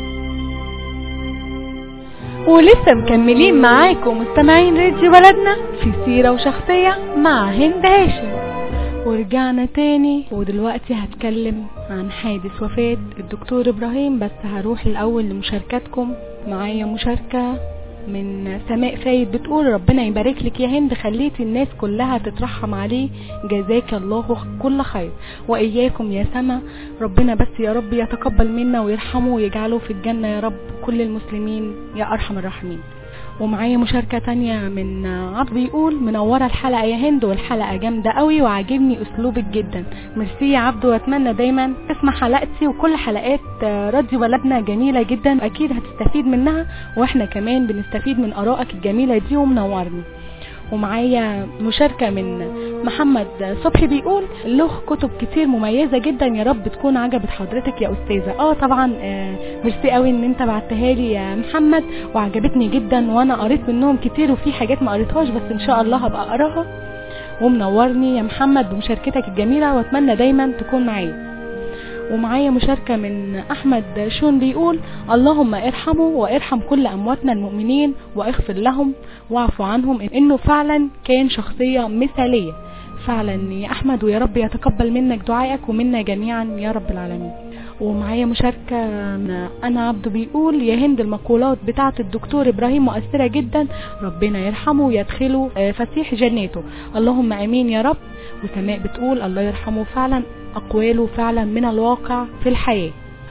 ولسه مكملين معاكم مستمعين راديو بلدنا في سيرة وشخصية مع هند هاشم ورجعنا تاني ودلوقتي هتكلم عن حادث وفاة الدكتور ابراهيم بس هروح الاول لمشاركاتكم معايا مشاركة من سماء فايد بتقول ربنا يبارك لك يا هند خليتي الناس كلها تترحم عليه جزاك الله كل خير واياكم يا سما ربنا بس يا رب يتقبل منا ويرحمه ويجعله في الجنة يا رب كل المسلمين يا ارحم الراحمين ومعايا مشاركة تانية من عبد بيقول منورة الحلقة يا هند والحلقة جامدة قوي وعاجبني اسلوبك جدا ميرسي يا عبد واتمنى دايما تسمع حلقتي وكل حلقات راديو بلدنا جميلة جدا اكيد هتستفيد منها واحنا كمان بنستفيد من ارائك الجميلة دي ومنورني ومعايا مشاركة من محمد صبحي بيقول له كتب كتير مميزة جدا يا رب تكون عجبت حضرتك يا أستاذة اه طبعا آه ميرسي قوي ان انت بعتها لي يا محمد وعجبتني جدا وانا قريت منهم كتير وفي حاجات ما قريتهاش بس ان شاء الله هبقى اقراها ومنورني يا محمد بمشاركتك الجميلة واتمنى دايما تكون معايا ومعايا مشاركة من أحمد شون بيقول اللهم ارحموا وارحم كل أمواتنا المؤمنين واغفر لهم واعف عنهم إنه فعلا كان شخصية مثالية فعلا يا أحمد ويا رب يتقبل منك دعائك ومنا جميعا يا رب العالمين ومعايا مشاركة من أنا عبده بيقول يا هند المقولات بتاعة الدكتور إبراهيم مؤثرة جدا ربنا يرحمه ويدخله فسيح جناته اللهم أمين يا رب وسماء بتقول الله يرحمه فعلا أقواله فعلا من الواقع في الحياة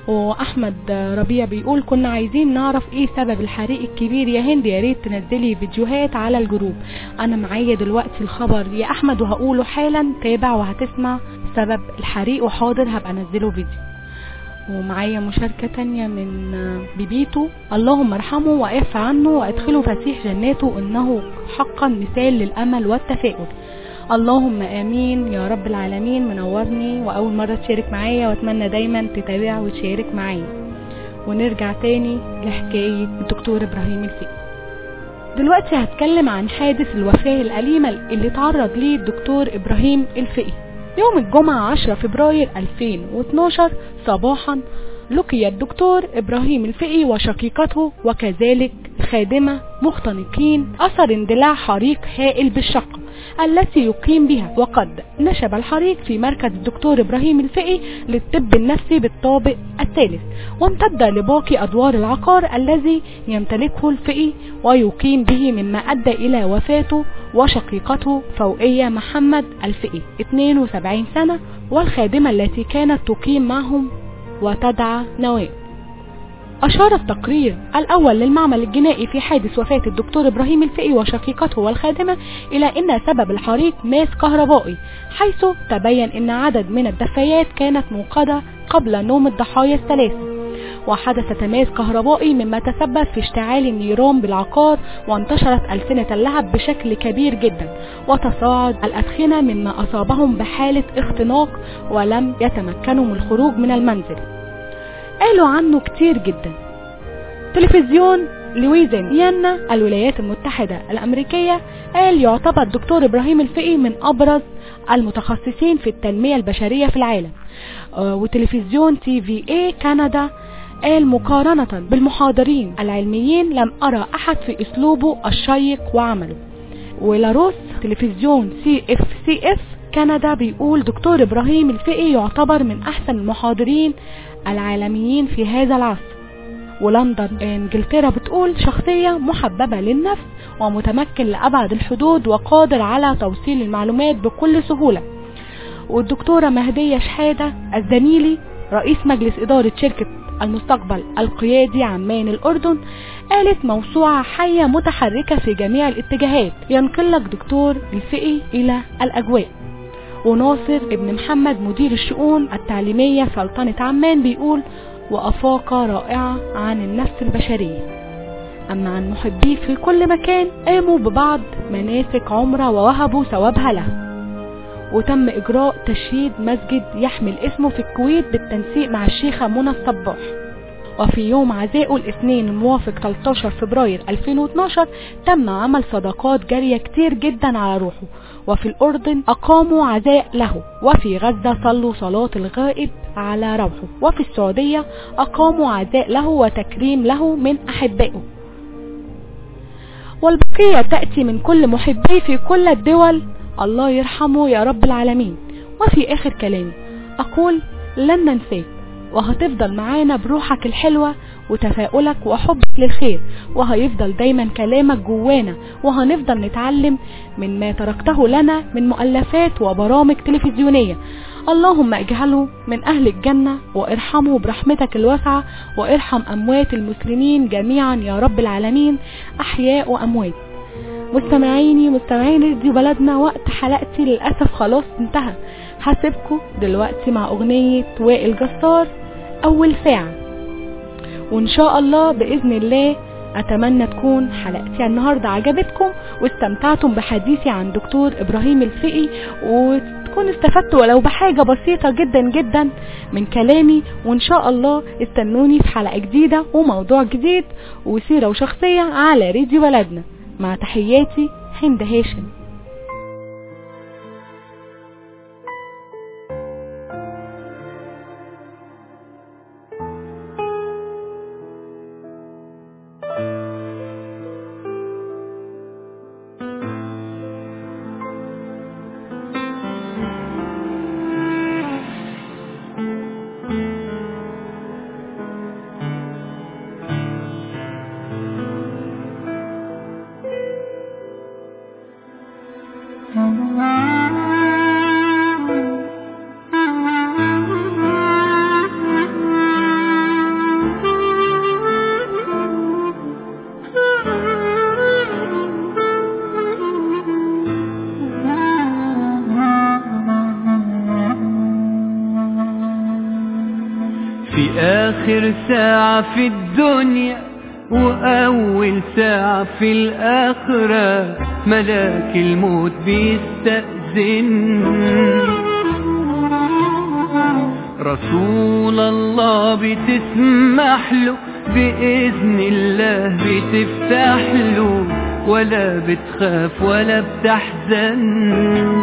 واحمد ربيع بيقول كنا عايزين نعرف ايه سبب الحريق الكبير يا هند يا ريت تنزلي فيديوهات على الجروب انا معايا دلوقتي الخبر يا احمد وهقوله حالا تابع وهتسمع سبب الحريق وحاضر هبقى انزله فيديو ومعايا مشاركة تانية من بيبيتو اللهم ارحمه واعف عنه وادخله فسيح جناته انه حقا مثال للامل والتفاؤل اللهم امين يا رب العالمين منورني واول مرة تشارك معايا واتمنى دايما تتابع وتشارك معايا ونرجع تاني لحكاية الدكتور ابراهيم الفقي دلوقتي هتكلم عن حادث الوفاة الأليمة اللي تعرض ليه الدكتور إبراهيم الفقي يوم الجمعة 10 فبراير 2012 صباحا لقي الدكتور إبراهيم الفقي وشقيقته وكذلك الخادمة مختنقين أثر اندلاع حريق هائل بالشقة التي يقيم بها وقد نشب الحريق في مركز الدكتور إبراهيم الفقي للطب النفسي بالطابق الثالث وامتد لباقي أدوار العقار الذي يمتلكه الفقي ويقيم به مما أدى إلى وفاته وشقيقته فوقية محمد الفقي 72 سنة والخادمة التي كانت تقيم معهم وتدعى نوال أشار التقرير الأول للمعمل الجنائي في حادث وفاة الدكتور إبراهيم الفقي وشقيقته والخادمة إلى أن سبب الحريق ماس كهربائي حيث تبين أن عدد من الدفايات كانت موقدة قبل نوم الضحايا الثلاثة وحدث تماس كهربائي مما تسبب في اشتعال النيران بالعقار وانتشرت ألسنة اللهب بشكل كبير جدا وتصاعد الأدخنة مما أصابهم بحالة اختناق ولم يتمكنوا من الخروج من المنزل قالوا عنه كتير جدا تلفزيون لويزيانا الولايات المتحدة الأمريكية قال يعتبر الدكتور إبراهيم الفقي من أبرز المتخصصين في التنمية البشرية في العالم آه وتلفزيون تي في اي كندا قال مقارنة بالمحاضرين العلميين لم أرى أحد في أسلوبه الشيق وعمله ولاروس تلفزيون سي اف سي اف كندا بيقول دكتور إبراهيم الفقي يعتبر من أحسن المحاضرين العالميين في هذا العصر ولندن انجلترا بتقول شخصية محببة للنفس ومتمكن لأبعد الحدود وقادر على توصيل المعلومات بكل سهولة والدكتورة مهدية شحادة الزنيلي رئيس مجلس إدارة شركة المستقبل القيادي عمان الأردن قالت موسوعة حية متحركة في جميع الاتجاهات ينقلك دكتور الفقي إلى الأجواء وناصر ابن محمد مدير الشؤون التعليمية سلطنة عمان بيقول وأفاقة رائعة عن النفس البشرية أما عن محبيه في كل مكان قاموا ببعض مناسك عمرة ووهبوا ثوابها له وتم إجراء تشييد مسجد يحمل اسمه في الكويت بالتنسيق مع الشيخة منى الصباح وفي يوم عزائه الاثنين الموافق 13 فبراير 2012 تم عمل صدقات جارية كتير جدا على روحه وفي الأردن أقاموا عزاء له وفي غزة صلوا صلاة الغائب على روحه وفي السعودية أقاموا عزاء له وتكريم له من أحبائه والبقية تأتي من كل محبيه في كل الدول الله يرحمه يا رب العالمين وفي آخر كلامي أقول لن ننساك وهتفضل معانا بروحك الحلوة وتفاؤلك وحبك للخير وهيفضل دايما كلامك جوانا وهنفضل نتعلم من ما تركته لنا من مؤلفات وبرامج تلفزيونية اللهم اجعله من أهل الجنة وارحمه برحمتك الواسعة وارحم أموات المسلمين جميعا يا رب العالمين أحياء وأموات مستمعيني مستمعين راديو بلدنا وقت حلقتي للأسف خلاص انتهى هسيبكم دلوقتي مع أغنية وائل جسار أول ساعة وإن شاء الله بإذن الله أتمنى تكون حلقتي النهاردة عجبتكم واستمتعتم بحديثي عن دكتور إبراهيم الفقي وتكون استفدتوا ولو بحاجة بسيطة جدا جدا من كلامي وإن شاء الله استنوني في حلقة جديدة وموضوع جديد وسيرة وشخصية على راديو بلدنا مع تحياتي هند هاشم آخر ساعة في الدنيا وأول ساعة في الآخرة ملاك الموت بيستأذن رسول الله بتسمح له بإذن الله بتفتح له ولا بتخاف ولا بتحزن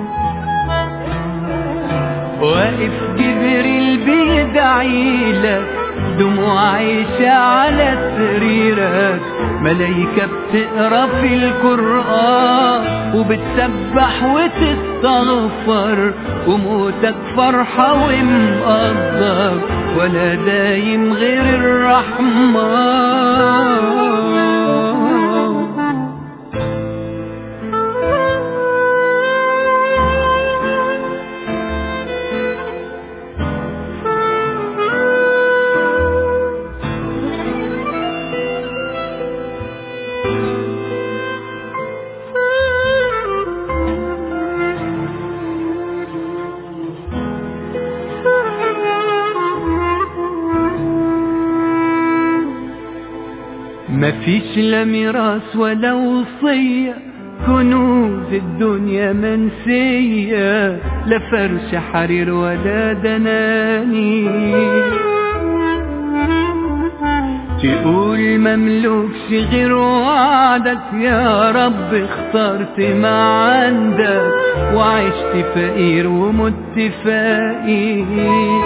واقف جبريل بيدعي لك دموع عايشة على سريرك ملايكة بتقرا في القرآن وبتسبح وتستغفر وموتك فرحة ومقدر ولا دايم غير الرحمن مفيش لا ميراث ولا وصية كنوز الدنيا منسية لا فرش حرير ولا دناني تقول مملوكش غير وعدك يا رب اخترت ما عندك وعشت فقير ومت فقير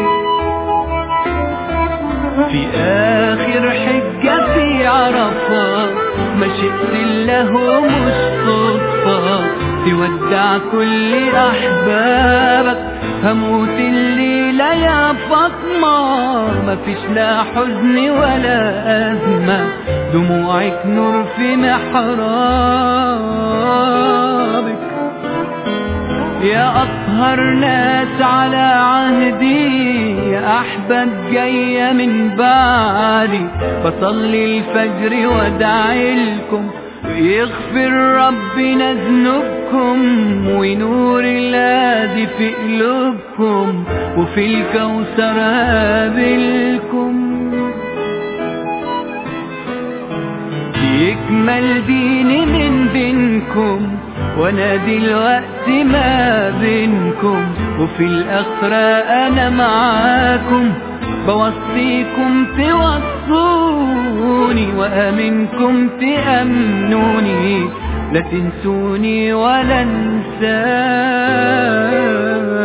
في آخر حجة في عرفة ما شئت الله مش صدفة تودع كل أحبابك هموت الليلة يا فاطمة مفيش لا حزن ولا أزمة دموعك نور في محرابك يا أطهر ناس على عهدي يا أحباب جاية من بعدي بصلي الفجر وادعي لكم يغفر ربنا ذنوبكم ونور الهادي في قلوبكم وفي الكوثر قابلكم يكمل ديني من بينكم وانا دلوقتي ما بينكم وفي الاخرة انا معاكم بوصيكم توصوني وامنكم تامنوني لا تنسوني ولا انساكم